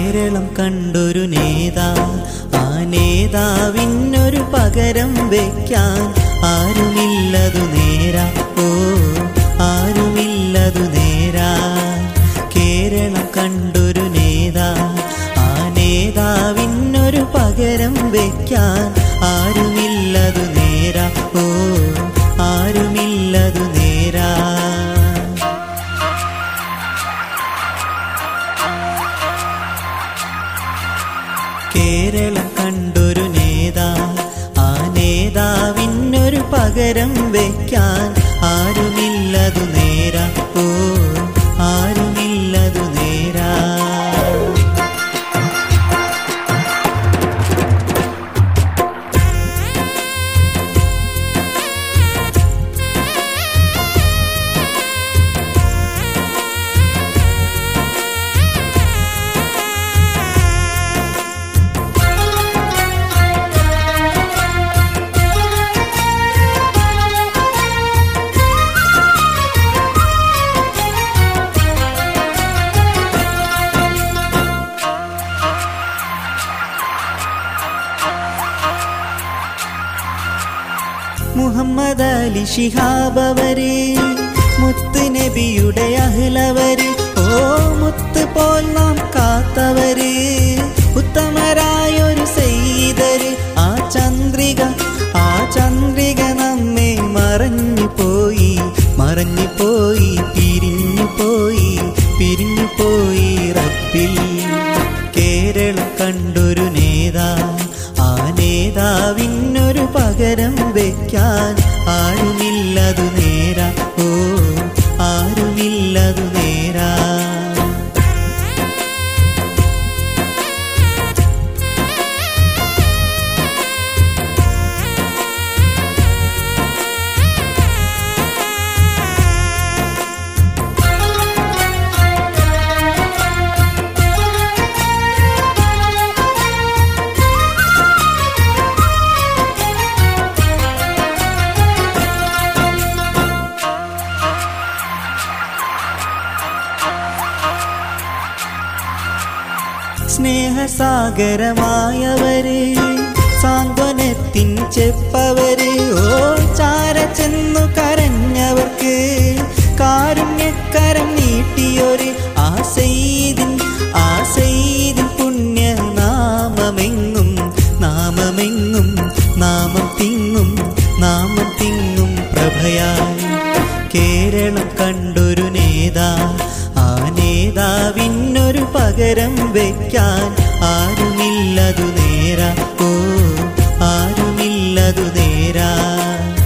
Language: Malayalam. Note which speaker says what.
Speaker 1: കേരളം കണ്ടൊരു നേതാ ആ നേതാവിനൊരു പകരം വെക്കാൻ ആരുമില്ലതു നേരാ ഓ ആരുമില്ലതു നേരാ കേരളം കണ്ടൊരു നേതാ ആ നേതാവിനൊരു പകരം വെക്കാൻ ആരുമില്ലതു നേരാ ഓ ആരുമില്ലതു നേരാ കേരളം കണ്ടൊരു നേതാ ആ നേതാവിനൊരു പകരം വെക്കാൻ ആരുമില്ലതു നേരാ ഓ ആരുമില്ലതു നേരാ മുഹമ്മദ് അലി ശിഹാബ് അവര് മുത്ത് നബിയുടെ അഹ്ലവര് ഓ മുത്ത് പോൽ നാം കാത്തവര് ഉത്തമരായൊരു സെയ്തര് ആ ചന്ദ്രിക ആ ചന്ദ്രിക നമ്മെ മറഞ്ഞു പോയി മറഞ്ഞു പോയി പിരിഞ്ഞു പോയി പിരിഞ്ഞു പോയി റബ്ബിൽ കേരളം കണ്ടൊരു നേതാ ആ നേതാവിനൊരു പകരം വെക്കാൻ ആരുമില്ലതു നേരാ ഓ ആരുമില്ലതു നേരാ സ്നേഹസാഗരമായവര് സാന്ത്വനത്തിൻ ചെപ്പവര് ഓ ചാര ചെന്നു കരഞ്ഞവർക്ക് കാരുണ്യക്കരം നീട്ടിയൊരു ആസൈദിൻ ആസൈദിൻ പുണ്യ നാമമെങ്ങും നാമമെങ്ങും നാമം തിങ്ങും നാമം തിങ്ങും പ്രഭയായി കേരളം കണ്ടൊരു നേതാ ആ നേതാവിനൊരു പകരം വെക്കാൻ ആരുമില്ലതു നേരാ ഓ ആരുമില്ലതു നേരാ